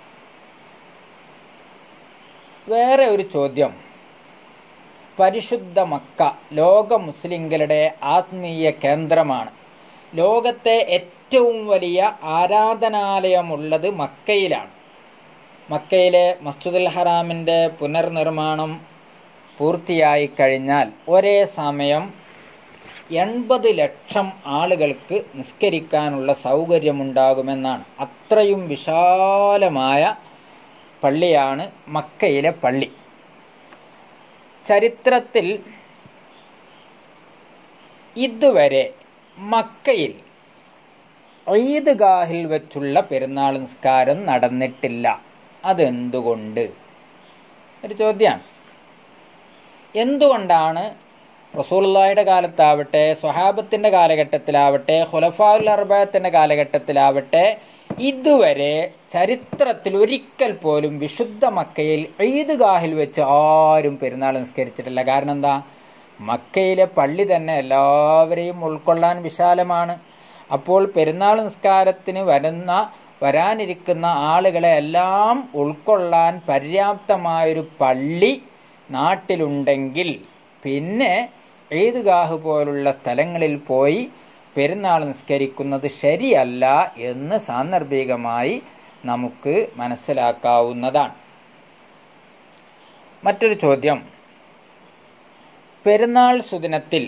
വേറെ ഒരു ചോദ്യം പരിശുദ്ധ മക്ക ലോക മുസ്ലിങ്ങളുടെ ആത്മീയ കേന്ദ്രമാണ് ലോകത്തെ ഏറ്റവും വലിയ ആരാധനാലയമുള്ളത് മക്കയിലാണ് മക്കയിലെ മസ്ജിദുൽ ഹറാമിൻ്റെ പുനർനിർമ്മാണം പൂർത്തിയായി കഴിഞ്ഞാൽ ഒരേ സമയം എൺപത് ലക്ഷം ആളുകൾക്ക് നിസ്കരിക്കാനുള്ള സൗകര്യമുണ്ടാകുമെന്നാണ് അത്രയും വിശാലമായ പള്ളിയാണ് മക്കയിലെ പള്ളി ചരിത്രത്തിൽ ഇതുവരെ മക്കയിൽ ഈദ്ഗാഹിൽ വെച്ചുള്ള പെരുന്നാൾ നിസ്കാരം നടന്നിട്ടില്ല അതെന്തുകൊണ്ട് ഒരു ചോദ്യമാണ് എന്തുകൊണ്ടാണ് റസൂലുള്ളാഹിയുടെ കാലത്താവട്ടെ സ്വഹാബത്തിന്റെ കാലഘട്ടത്തിലാവട്ടെ ഹുലഫാഉൽ അർബത്തിന്റെ കാലഘട്ടത്തിലാവട്ടെ ഇതുവരെ ചരിത്രത്തിൽ ഒരിക്കൽ പോലും വിശുദ്ധ മക്കയിൽ ഈദ്ഗാഹിൽ വെച്ച് ആരും പെരുന്നാൾ നിസ്കരിച്ചിട്ടില്ല കാരണം എന്താ മക്കയിലെ പള്ളി തന്നെ എല്ലാവരെയും ഉൾക്കൊള്ളാൻ വിശാലമാണ് അപ്പോൾ പെരുന്നാൾ നിസ്കാരത്തിന് വരുന്ന വരാനിരിക്കുന്ന ആളുകളെ എല്ലാം ഉൾക്കൊള്ളാൻ പര്യാപ്തമായൊരു പള്ളി നാട്ടിലുണ്ടെങ്കിൽ പിന്നെ ഈദ്ഗാഹ് പോലുള്ള സ്ഥലങ്ങളിൽ പോയി പെരുന്നാൾ നിസ്കരിക്കുന്നത് ശരിയല്ല എന്ന് സാന്ദർഭികമായി നമുക്ക് മനസ്സിലാക്കാവുന്നതാണ് മറ്റൊരു ചോദ്യം പെരുന്നാൾ സുദിനത്തിൽ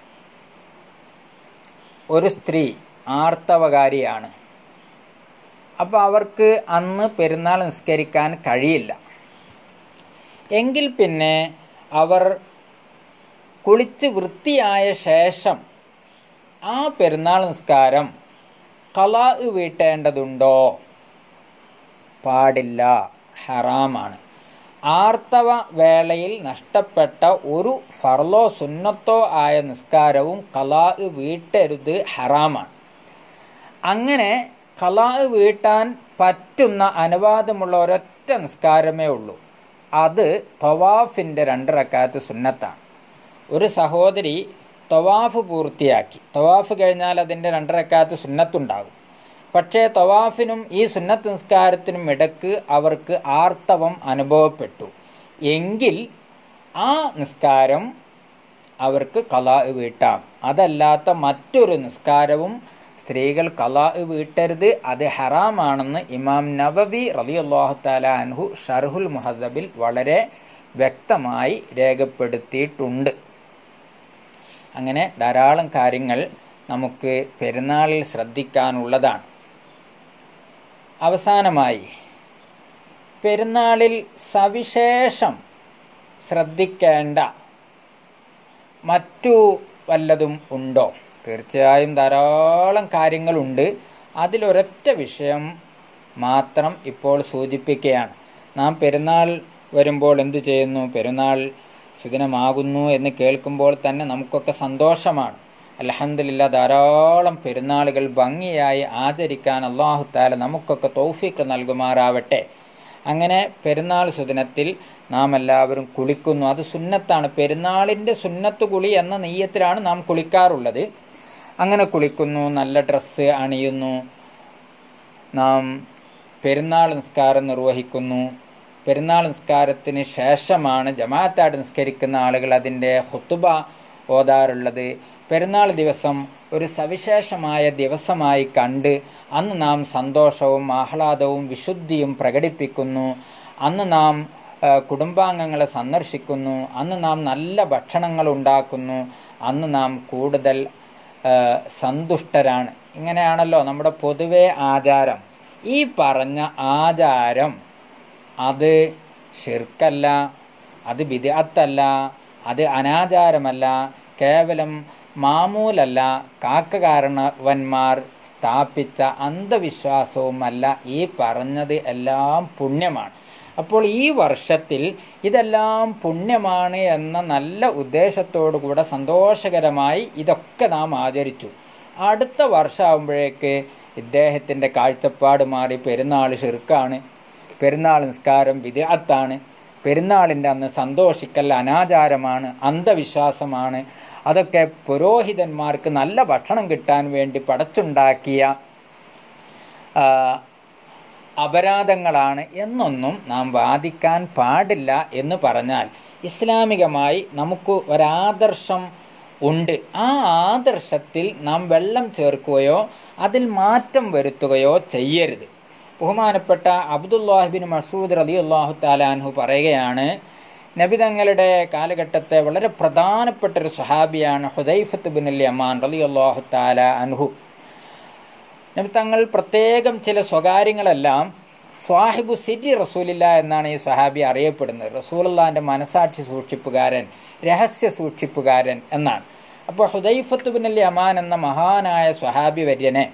ഒരു സ്ത്രീ ആർത്തവകാരിയാണ് അപ്പോൾ അവർക്ക് അന്ന് പെരുന്നാൾ നിസ്കരിക്കാൻ കഴിയില്ല എങ്കിൽ പിന്നെ അവർ കുളിച്ച് വൃത്തിയായ ശേഷം ആ പെരുന്നാൾ നിസ്കാരം കലാ വീട്ടേണ്ടതുണ്ടോ പാടില്ല ഹറാമാണ് ആർത്തവ വേളയിൽ നഷ്ടപ്പെട്ട ഒരു ഫർലോ സുന്നത്തോ ആയ നിസ്കാരവും കലാ വീട്ടരുത് ഹറാമാണ് അങ്ങനെ കലാ വീട്ടാൻ പറ്റുന്ന അനുവാദമുള്ള ഒരൊറ്റ നിസ്കാരമേ ഉള്ളൂ അത് തൊവാഫിൻ്റെ രണ്ട് റക്കാത്ത് സുന്നത്താണ് ഒരു സഹോദരി തൊവാഫ് പൂർത്തിയാക്കി തൊവാഫ് കഴിഞ്ഞാൽ അതിൻ്റെ രണ്ടരക്കാത്ത് സുന്നത്തുണ്ടാകും പക്ഷേ തൊവാഫിനും ഈ സുന്നത്ത് നിസ്കാരത്തിനും ഇടക്ക് അവർക്ക് ആർത്തവം അനുഭവപ്പെട്ടു എങ്കിൽ ആ നിസ്കാരം അവർക്ക് കലാ വീട്ടാം അതല്ലാത്ത മറ്റൊരു നിസ്കാരവും സ്ത്രീകൾ കലാ വീട്ടരുത് അത് ഹറാമാണെന്ന് ഇമാം നബവി റളിയല്ലാഹു തആല അൻഹു ഷർഹുൽ മുഹദ്ദബിൽ വളരെ വ്യക്തമായി രേഖപ്പെടുത്തിയിട്ടുണ്ട് അങ്ങനെ ധാരാളം കാര്യങ്ങൾ നമുക്ക് പെരുന്നാളിൽ ശ്രദ്ധിക്കാനുള്ളതാണ് അവസാനമായി പെരുന്നാളിൽ സവിശേഷം ശ്രദ്ധിക്കേണ്ട മറ്റു വല്ലതും ഉണ്ടോ തീർച്ചയായും ധാരാളം കാര്യങ്ങളുണ്ട് അതിലൊരൊറ്റ വിഷയം മാത്രം ഇപ്പോൾ സൂചിപ്പിക്കുകയാണ് നാം പെരുന്നാൾ വരുമ്പോൾ എന്തു ചെയ്യുന്നു പെരുന്നാൾ സുദിനമാകുന്നു എന്ന് കേൾക്കുമ്പോൾ തന്നെ നമുക്കൊക്കെ സന്തോഷമാണ് അലഹമില്ല ധാരാളം പെരുന്നാളുകൾ ഭംഗിയായി ആചരിക്കാൻ അള്ളാഹു താല നമുക്കൊക്കെ തൗഫീക്ക് നൽകുമാറാവട്ടെ അങ്ങനെ പെരുന്നാൾ സുദിനത്തിൽ നാം എല്ലാവരും കുളിക്കുന്നു അത് സുന്നത്താണ് പെരുന്നാളിൻ്റെ സുന്നത്ത് കുളി എന്ന നെയ്യത്തിലാണ് നാം കുളിക്കാറുള്ളത് അങ്ങനെ കുളിക്കുന്നു നല്ല ഡ്രസ്സ് അണിയുന്നു നാം പെരുന്നാൾ നിസ്കാരം നിർവഹിക്കുന്നു പെരുന്നാൾ നിസ്കാരത്തിന് ശേഷമാണ് ജമാഅത്തായിട്ട് നിസ്കരിക്കുന്ന ആളുകൾ അതിൻ്റെ ഹുത്തുബ ഓതാറുള്ളത് പെരുന്നാൾ ദിവസം ഒരു സവിശേഷമായ ദിവസമായി കണ്ട് അന്ന് നാം സന്തോഷവും ആഹ്ലാദവും വിശുദ്ധിയും പ്രകടിപ്പിക്കുന്നു അന്ന് നാം കുടുംബാംഗങ്ങളെ സന്ദർശിക്കുന്നു അന്ന് നാം നല്ല ഭക്ഷണങ്ങൾ ഉണ്ടാക്കുന്നു അന്ന് നാം കൂടുതൽ സന്തുഷ്ടരാണ് ഇങ്ങനെയാണല്ലോ നമ്മുടെ പൊതുവെ ആചാരം ഈ പറഞ്ഞ ആചാരം അത് ഷിർക്കല്ല അത് വിദഗ്ധല്ല അത് അനാചാരമല്ല കേവലം മാമൂലല്ല കാക്കകാരണവന്മാർ സ്ഥാപിച്ച അന്ധവിശ്വാസവുമല്ല ഈ പറഞ്ഞത് എല്ലാം പുണ്യമാണ് അപ്പോൾ ഈ വർഷത്തിൽ ഇതെല്ലാം പുണ്യമാണ് എന്ന നല്ല ഉദ്ദേശത്തോടു കൂടെ സന്തോഷകരമായി ഇതൊക്കെ നാം ആചരിച്ചു അടുത്ത വർഷമാകുമ്പോഴേക്ക് ഇദ്ദേഹത്തിൻ്റെ കാഴ്ചപ്പാട് മാറി പെരുന്നാൾ ഷിർക്കാണ് പെരുന്നാൾ നിസ്കാരം വിദഗ്ധാണ് പെരുന്നാളിൻ്റെ അന്ന് സന്തോഷിക്കൽ അനാചാരമാണ് അന്ധവിശ്വാസമാണ് അതൊക്കെ പുരോഹിതന്മാർക്ക് നല്ല ഭക്ഷണം കിട്ടാൻ വേണ്ടി പടച്ചുണ്ടാക്കിയ അപരാധങ്ങളാണ് എന്നൊന്നും നാം വാദിക്കാൻ പാടില്ല എന്ന് പറഞ്ഞാൽ ഇസ്ലാമികമായി നമുക്ക് ഒരാദർശം ഉണ്ട് ആ ആദർശത്തിൽ നാം വെള്ളം ചേർക്കുകയോ അതിൽ മാറ്റം വരുത്തുകയോ ചെയ്യരുത് ബഹുമാനപ്പെട്ട അബ്ദുല്ലാഹിബിൻ മസൂദ് റലി അള്ളാഹു താലാൻഹു പറയുകയാണ് നബി തങ്ങളുടെ കാലഘട്ടത്തെ വളരെ പ്രധാനപ്പെട്ട ഒരു സഹാബിയാണ് ഹുദൈഫത്ത് ബിൻ അലി അമാൻ റലി അള്ളാഹു താല അൻഹു നബി തങ്ങൾ പ്രത്യേകം ചില സ്വകാര്യങ്ങളെല്ലാം സ്വാഹിബു സിറ്റി റസൂലില്ല എന്നാണ് ഈ സഹാബി അറിയപ്പെടുന്നത് റസൂലുള്ളാന്റെ മനസാക്ഷി സൂക്ഷിപ്പുകാരൻ രഹസ്യ സൂക്ഷിപ്പുകാരൻ എന്നാണ് അപ്പോൾ ഹുദൈഫത്ത് ബിൻ അലി അമാൻ എന്ന മഹാനായ സ്വഹാബി വര്യനെ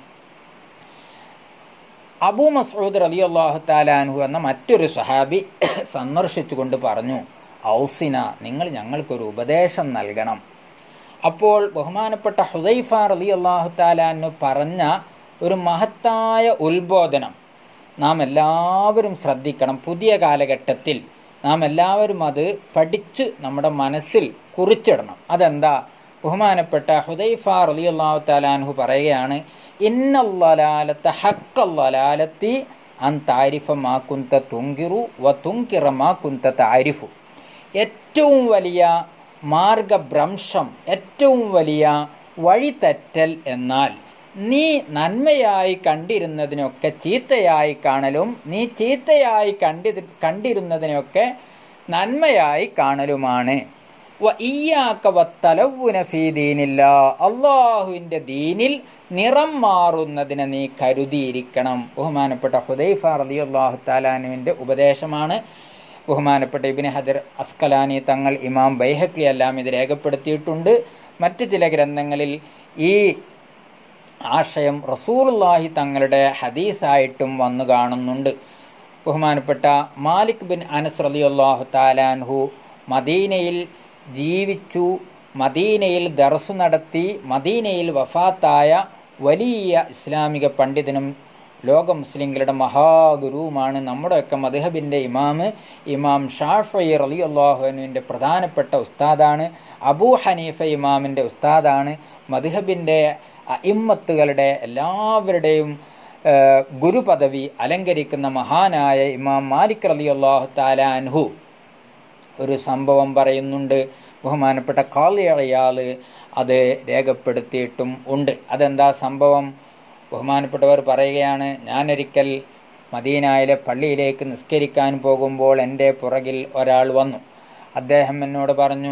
അബൂ മസൂദ് റലി അള്ളാഹു താലാൻഹു എന്ന മറ്റൊരു സഹാബി സന്ദർശിച്ചുകൊണ്ട് പറഞ്ഞു ഔസിന നിങ്ങൾ ഞങ്ങൾക്കൊരു ഉപദേശം നൽകണം അപ്പോൾ ബഹുമാനപ്പെട്ട ഹുദൈഫ റലി അള്ളാഹു താലാനു പറഞ്ഞ ഒരു മഹത്തായ ഉത്ബോധനം നാം എല്ലാവരും ശ്രദ്ധിക്കണം പുതിയ കാലഘട്ടത്തിൽ നാം എല്ലാവരും അത് പഠിച്ച് നമ്മുടെ മനസ്സിൽ കുറിച്ചിടണം അതെന്താ ബഹുമാനപ്പെട്ട ഹുദൈഫ റലി അള്ളാഹു താലാൻഹു പറയുകയാണ് ഇന്നല്ലാലത്തെ ഹക്കല്ലാലത്തി അൻ താരിഫ മാ കുന്ത തുങ്കിറു വ തുങ്കിറ മാ കുന്ത താരിഫു ഏറ്റവും വലിയ മാർഗഭ്രംശം ഏറ്റവും വലിയ വഴിതെറ്റൽ എന്നാൽ നീ നന്മയായി കണ്ടിരുന്നതിനൊക്കെ ചീത്തയായി കാണലും നീ ചീത്തയായി കണ്ടി കണ്ടിരുന്നതിനൊക്കെ നന്മയായി കാണലുമാണ് ഫീദീനില്ല അള്ളാഹുവിൻ്റെ ദീനിൽ നിറം മാറുന്നതിനെ നീ കരുതിയിരിക്കണം ബഹുമാനപ്പെട്ട ഹുദൈഫ റലി അള്ളാഹു താലാനുവിൻ്റെ ഉപദേശമാണ് ബഹുമാനപ്പെട്ട ഇബിന് ഹജർ അസ്കലാനി തങ്ങൾ ഇമാം ബൈഹക്കി എല്ലാം ഇത് രേഖപ്പെടുത്തിയിട്ടുണ്ട് മറ്റ് ചില ഗ്രന്ഥങ്ങളിൽ ഈ ആശയം റസൂലുള്ളാഹി തങ്ങളുടെ ഹദീസായിട്ടും വന്നു കാണുന്നുണ്ട് ബഹുമാനപ്പെട്ട മാലിക് ബിൻ അനസ് റലി അള്ളാഹു താലാൻഹു മദീനയിൽ ജീവിച്ചു മദീനയിൽ ദർസ് നടത്തി മദീനയിൽ വഫാത്തായ വലിയ ഇസ്ലാമിക പണ്ഡിതനും ലോക മുസ്ലിങ്ങളുടെ മഹാഗുരുവുമാണ് നമ്മുടെയൊക്കെ മദ്ഹബിൻ്റെ ഇമാമ് ഇമാം ഷാഫി റലി അള്ളാഹുവിൻ്റെ പ്രധാനപ്പെട്ട ഉസ്താദാണ് അബൂ ഹനീഫ ഇമാമിൻ്റെ ഉസ്താദാണ് മദ്ഹബിൻ്റെ ഇമ്മത്തുകളുടെ എല്ലാവരുടെയും ഗുരുപദവി അലങ്കരിക്കുന്ന മഹാനായ ഇമാം മാലിക് റലി അള്ളാഹു താല അൻഹു ഒരു സംഭവം പറയുന്നുണ്ട് ബഹുമാനപ്പെട്ട കാളിയളയാൾ അത് രേഖപ്പെടുത്തിയിട്ടും ഉണ്ട് അതെന്താ സംഭവം ബഹുമാനപ്പെട്ടവർ പറയുകയാണ് ഞാനൊരിക്കൽ മദീനായിലെ പള്ളിയിലേക്ക് നിസ്കരിക്കാൻ പോകുമ്പോൾ എൻ്റെ പുറകിൽ ഒരാൾ വന്നു അദ്ദേഹം എന്നോട് പറഞ്ഞു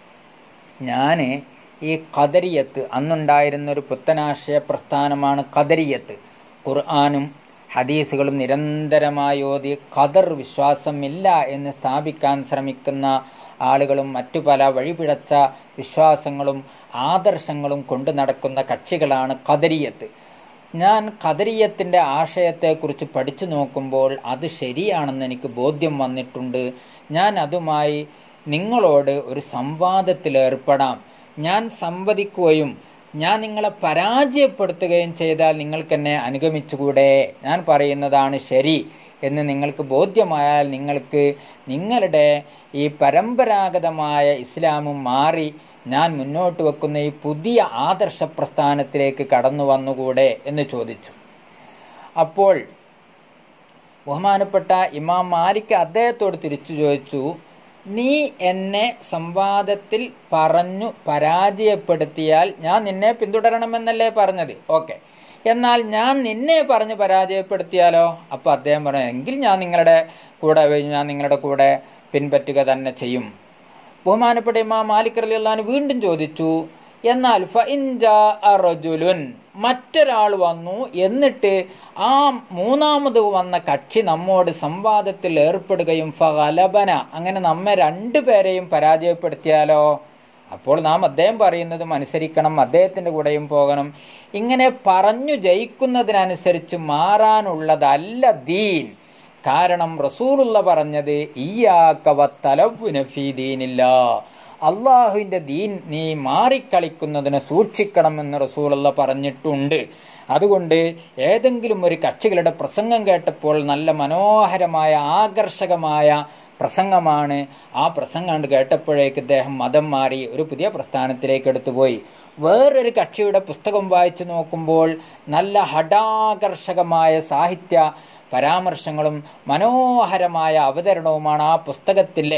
ഞാൻ ഈ ഖദരിയത്ത് അന്നുണ്ടായിരുന്ന ഒരു പുത്തനാശയ പ്രസ്ഥാനമാണ് ഖദരിയത്ത് ഖുർആാനും ഹദീസുകളും നിരന്തരമായി ഓതി ഖദർ വിശ്വാസമില്ല എന്ന് സ്ഥാപിക്കാൻ ശ്രമിക്കുന്ന ആളുകളും മറ്റു പല വഴിപിഴച്ച വിശ്വാസങ്ങളും ആദർശങ്ങളും കൊണ്ടു നടക്കുന്ന കക്ഷികളാണ് ഖദരിയത്ത് ഞാൻ ഖദരിയത്തിൻ്റെ ആശയത്തെക്കുറിച്ച് പഠിച്ചു നോക്കുമ്പോൾ അത് ശരിയാണെന്ന് എനിക്ക് ബോധ്യം വന്നിട്ടുണ്ട് ഞാൻ അതുമായി നിങ്ങളോട് ഒരു സംവാദത്തിൽ ഏർപ്പെടാം ഞാൻ സംവദിക്കുകയും ഞാൻ നിങ്ങളെ പരാജയപ്പെടുത്തുകയും ചെയ്താൽ നിങ്ങൾക്കെന്നെ അനുഗമിച്ചുകൂടെ ഞാൻ പറയുന്നതാണ് ശരി എന്ന് നിങ്ങൾക്ക് ബോധ്യമായാൽ നിങ്ങൾക്ക് നിങ്ങളുടെ ഈ പരമ്പരാഗതമായ ഇസ്ലാമും മാറി ഞാൻ മുന്നോട്ട് വെക്കുന്ന ഈ പുതിയ ആദർശ പ്രസ്ഥാനത്തിലേക്ക് കടന്നു വന്നുകൂടെ എന്ന് ചോദിച്ചു അപ്പോൾ ബഹുമാനപ്പെട്ട ഇമാം മാലിക് അദ്ദേഹത്തോട് തിരിച്ചു ചോദിച്ചു നീ എന്നെ സംവാദത്തിൽ പറഞ്ഞു പരാജയപ്പെടുത്തിയാൽ ഞാൻ നിന്നെ പിന്തുടരണമെന്നല്ലേ പറഞ്ഞത് ഓക്കെ എന്നാൽ ഞാൻ നിന്നെ പറഞ്ഞ് പരാജയപ്പെടുത്തിയാലോ അപ്പോൾ അദ്ദേഹം പറഞ്ഞു എങ്കിൽ ഞാൻ നിങ്ങളുടെ കൂടെ ഞാൻ നിങ്ങളുടെ കൂടെ പിൻപറ്റുക തന്നെ ചെയ്യും ബഹുമാനപ്പെട്ട ഇമാം മാലിക് അലി അള്ളഹാൻ വീണ്ടും ചോദിച്ചു എന്നാൽ ഫഇൻജാഅറജുലുൻ മറ്റൊരാൾ വന്നു എന്നിട്ട് ആ മൂന്നാമത് വന്ന കക്ഷി നമ്മോട് സംവാദത്തിൽ ഏർപ്പെടുകയും ഫലബന അങ്ങനെ നമ്മെ രണ്ടുപേരെയും പരാജയപ്പെടുത്തിയാലോ അപ്പോൾ നാം അദ്ദേഹം പറയുന്നതും അനുസരിക്കണം അദ്ദേഹത്തിന്റെ കൂടെയും പോകണം ഇങ്ങനെ പറഞ്ഞു ജയിക്കുന്നതിനനുസരിച്ച് മാറാനുള്ളതല്ല ദീൻ കാരണം റസൂലുള്ള പറഞ്ഞത് ഈയാക്കവത്തലവുനഫീദീനില്ല അള്ളാഹുവിൻ്റെ ദീൻ നീ മാറിക്കളിക്കുന്നതിനെ സൂക്ഷിക്കണമെന്ന് റസൂലുള്ള പറഞ്ഞിട്ടുണ്ട് അതുകൊണ്ട് ഏതെങ്കിലും ഒരു കക്ഷികളുടെ പ്രസംഗം കേട്ടപ്പോൾ നല്ല മനോഹരമായ ആകർഷകമായ പ്രസംഗമാണ് ആ പ്രസംഗം കണ്ട് കേട്ടപ്പോഴേക്ക് ഇദ്ദേഹം മതം മാറി ഒരു പുതിയ പ്രസ്ഥാനത്തിലേക്ക് എടുത്തുപോയി വേറൊരു കക്ഷിയുടെ പുസ്തകം വായിച്ചു നോക്കുമ്പോൾ നല്ല ഹടാകർഷകമായ സാഹിത്യ പരാമർശങ്ങളും മനോഹരമായ അവതരണവുമാണ് ആ പുസ്തകത്തിലെ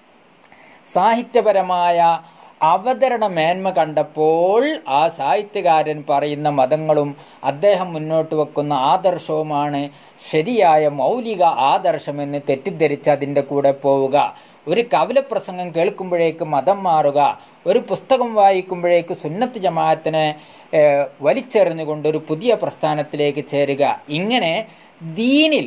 സാഹിത്യപരമായ അവതരണ മേന്മ കണ്ടപ്പോൾ ആ സാഹിത്യകാരൻ പറയുന്ന മതങ്ങളും അദ്ദേഹം മുന്നോട്ട് വെക്കുന്ന ആദർശവുമാണ് ശരിയായ മൗലിക ആദർശമെന്ന് തെറ്റിദ്ധരിച്ച് അതിൻ്റെ കൂടെ പോവുക ഒരു കവലപ്രസംഗം കേൾക്കുമ്പോഴേക്ക് മതം മാറുക ഒരു പുസ്തകം വായിക്കുമ്പോഴേക്ക് സുന്നത്ത് ജമാഅത്തിനെ വലിച്ചെറിഞ്ഞുകൊണ്ട് ഒരു പുതിയ പ്രസ്ഥാനത്തിലേക്ക് ചേരുക ഇങ്ങനെ ദീനിൽ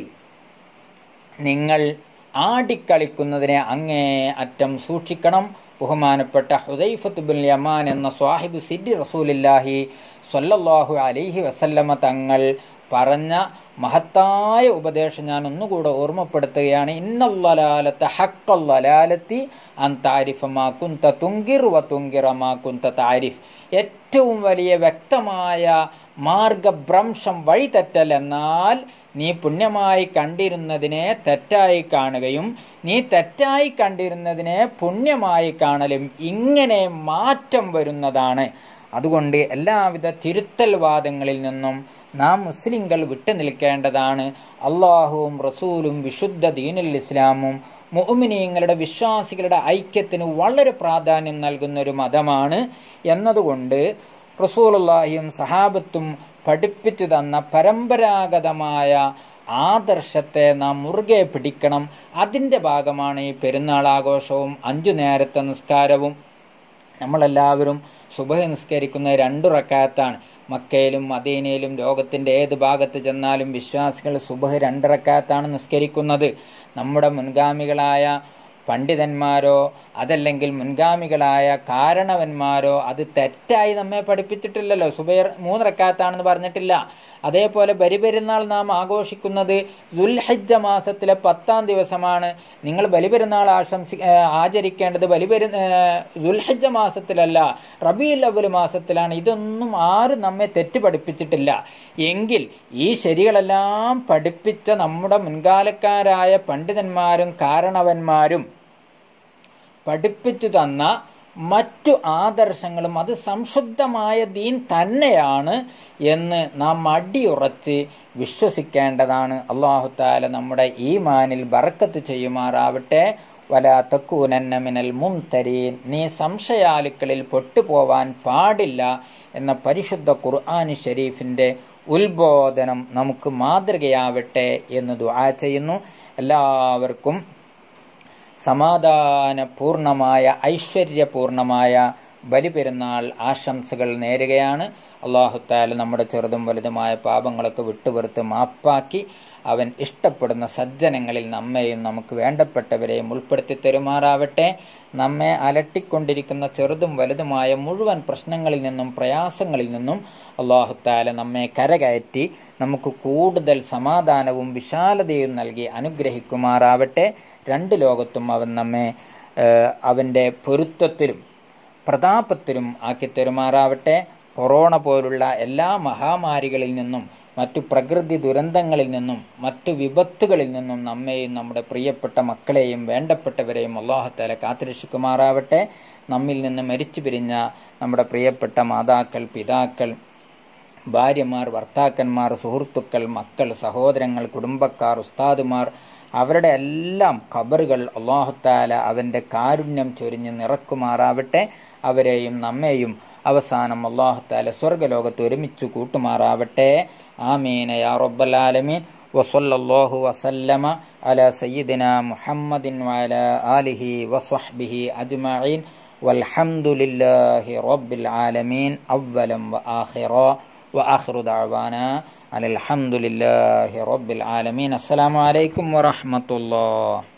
നിങ്ങൾ ആടിക്കളിക്കുന്നതിനെ അങ്ങേ അറ്റം സൂക്ഷിക്കണം ബഹുമാനപ്പെട്ട ഹുദൈഫത്ത് ബിൻ യമാൻ എന്ന സ്വാഹിബ് സിഡി റസൂലില്ലാഹി സല്ലല്ലാഹു അലൈഹി വസല്ലമ തങ്ങൾ പറഞ്ഞ മഹത്തായ ഉപദേശം ഞാൻ ഒന്നുകൂടെ ഓർമ്മപ്പെടുത്തുകയാണ് ഇന്നല്ലാലത്ത് ഹക്കല്ലാലത്തി അൻ താരിഫമാ കുന്ത തുങ്കിർ വ തുങ്കിറമാ കുന്ത താരിഫ് ഏറ്റവും വലിയ വ്യക്തമായ മാർഗഭ്രംശം വഴിതെറ്റൽ എന്നാൽ നീ പുണ്യമായി കണ്ടിരുന്നതിനെ തെറ്റായി കാണുകയും നീ തെറ്റായി കണ്ടിരുന്നതിനെ പുണ്യമായി കാണലും ഇങ്ങനെ മാറ്റം വരുന്നതാണ് അതുകൊണ്ട് എല്ലാവിധ തിരുത്തൽ വാദങ്ങളിൽ നിന്നും നാം മുസ്ലിങ്ങൾ വിട്ടു നിൽക്കേണ്ടതാണ് അള്ളാഹുവും റസൂലും വിശുദ്ധ ദീനുൽ ഇസ്ലാമും മുഅ്മിനീങ്ങളുടെ വിശ്വാസികളുടെ ഐക്യത്തിന് വളരെ പ്രാധാന്യം നൽകുന്ന ഒരു മതമാണ് എന്നതുകൊണ്ട് റസൂലുള്ളാഹിയും സഹാബത്തും പഠിപ്പിച്ചു തന്ന പരമ്പരാഗതമായ ആദർശത്തെ നാം മുറുകെ പിടിക്കണം അതിൻ്റെ ഭാഗമാണ് ഈ പെരുന്നാൾ ആഘോഷവും അഞ്ചു നേരത്തെ നിസ്കാരവും നമ്മളെല്ലാവരും സുബഹ നിസ്കരിക്കുന്ന രണ്ടു റക്കാത്താണ് മക്കയിലും മദീനയിലും ലോകത്തിൻ്റെ ഏത് ഭാഗത്ത് ചെന്നാലും വിശ്വാസികൾ സുബഹ രണ്ടിറക്കാത്താണ് നിസ്കരിക്കുന്നത് നമ്മുടെ മുൻഗാമികളായ പണ്ഡിതന്മാരോ അതല്ലെങ്കിൽ മുൻഗാമികളായ കാരണവന്മാരോ അത് തെറ്റായി നമ്മെ പഠിപ്പിച്ചിട്ടില്ലല്ലോ സുബൈർ മൂന്നിറക്കാത്താണെന്ന് പറഞ്ഞിട്ടില്ല അതേപോലെ ബലിപെരുന്നാൾ നാം ആഘോഷിക്കുന്നത് ദുൽഹജ്ജ മാസത്തിലെ പത്താം ദിവസമാണ് നിങ്ങൾ ബലിപെരുന്നാൾ ആശംസി ആചരിക്കേണ്ടത് ബലിപെരു ദുൽഹജ്ജ മാസത്തിലല്ല റബീൽ അവൽ മാസത്തിലാണ് ഇതൊന്നും ആരും നമ്മെ തെറ്റ് പഠിപ്പിച്ചിട്ടില്ല എങ്കിൽ ഈ ശരികളെല്ലാം പഠിപ്പിച്ച നമ്മുടെ മുൻകാലക്കാരായ പണ്ഡിതന്മാരും കാരണവന്മാരും പഠിപ്പിച്ചു തന്ന മറ്റു ആദർശങ്ങളും അത് സംശുദ്ധമായ ദീൻ തന്നെയാണ് എന്ന് നാം അടിയുറച്ച് വിശ്വസിക്കേണ്ടതാണ് അള്ളാഹു താല നമ്മുടെ ഈമാനിൽ ബറക്കത്ത് ചെയ്യുമാറാവട്ടെ വലാ തക്കൂനന്ന മിനൽ മുംതരീൻ നീ സംശയാലുക്കളിൽ പെട്ടുപോവാൻ പാടില്ല എന്ന പരിശുദ്ധ ഖുർആൻ ഷരീഫിൻ്റെ ഉത്ബോധനം നമുക്ക് മാതൃകയാവട്ടെ എന്ന് ദുആ ചെയ്യുന്നു എല്ലാവർക്കും സമാധാനപൂർണമായ ഐശ്വര്യപൂർണമായ ബലിപെരുന്നാൾ ആശംസകൾ നേരുകയാണ് അള്ളാഹുത്താല നമ്മുടെ ചെറുതും വലുതുമായ പാപങ്ങളൊക്കെ വിട്ടുപുറത്ത് മാപ്പാക്കി അവൻ ഇഷ്ടപ്പെടുന്ന സജ്ജനങ്ങളിൽ നമ്മെയും നമുക്ക് വേണ്ടപ്പെട്ടവരെയും ഉൾപ്പെടുത്തി തെരുമാറാവട്ടെ നമ്മെ അലട്ടിക്കൊണ്ടിരിക്കുന്ന ചെറുതും വലുതുമായ മുഴുവൻ പ്രശ്നങ്ങളിൽ നിന്നും പ്രയാസങ്ങളിൽ നിന്നും അള്ളാഹുത്താല നമ്മെ കരകയറ്റി നമുക്ക് കൂടുതൽ സമാധാനവും വിശാലതയും നൽകി അനുഗ്രഹിക്കുമാറാവട്ടെ രണ്ട് ലോകത്തും അവൻ നമ്മെ അവൻ്റെ പൊരുത്തത്തിലും പ്രതാപത്തിലും ആക്കി തെരുമാറാവട്ടെ കൊറോണ പോലുള്ള എല്ലാ മഹാമാരികളിൽ നിന്നും മറ്റു പ്രകൃതി ദുരന്തങ്ങളിൽ നിന്നും മറ്റു വിപത്തുകളിൽ നിന്നും നമ്മെയും നമ്മുടെ പ്രിയപ്പെട്ട മക്കളെയും വേണ്ടപ്പെട്ടവരെയും അള്ളാഹുത്താല കാത്തുരക്ഷിക്കുമാറാവട്ടെ നമ്മിൽ നിന്ന് മരിച്ചു പിരിഞ്ഞ നമ്മുടെ പ്രിയപ്പെട്ട മാതാക്കൾ പിതാക്കൾ ഭാര്യമാർ ഭർത്താക്കന്മാർ സുഹൃത്തുക്കൾ മക്കൾ സഹോദരങ്ങൾ കുടുംബക്കാർ ഉസ്താദുമാർ അവരുടെ എല്ലാം ഖബറുകൾ അള്ളാഹുത്താല അവൻ്റെ കാരുണ്യം ചൊരിഞ്ഞ് നിറക്കുമാറാവട്ടെ അവരെയും നമ്മെയും അവസാനം അള്ളാഹുത്താല സ്വർഗലോകത്ത് ഒരുമിച്ച് കൂട്ടുമാറാവട്ടെ ആമീന യാ റബ്ബലാലമീൻ വസല്ലല്ലാഹു വസല്ലമ അല സയ്യിദിന മുഹമ്മദിൻ വഅല ആലിഹി വസ്വഹ്ബിഹി അജ്മഈൻ വൽഹംദുലില്ലാഹി റബ്ബിൽ ആലമീൻ അവലം വആഖിറ وآخر دعوانا أن الحمد لله رب العالمين السلام عليكم ورحمة الله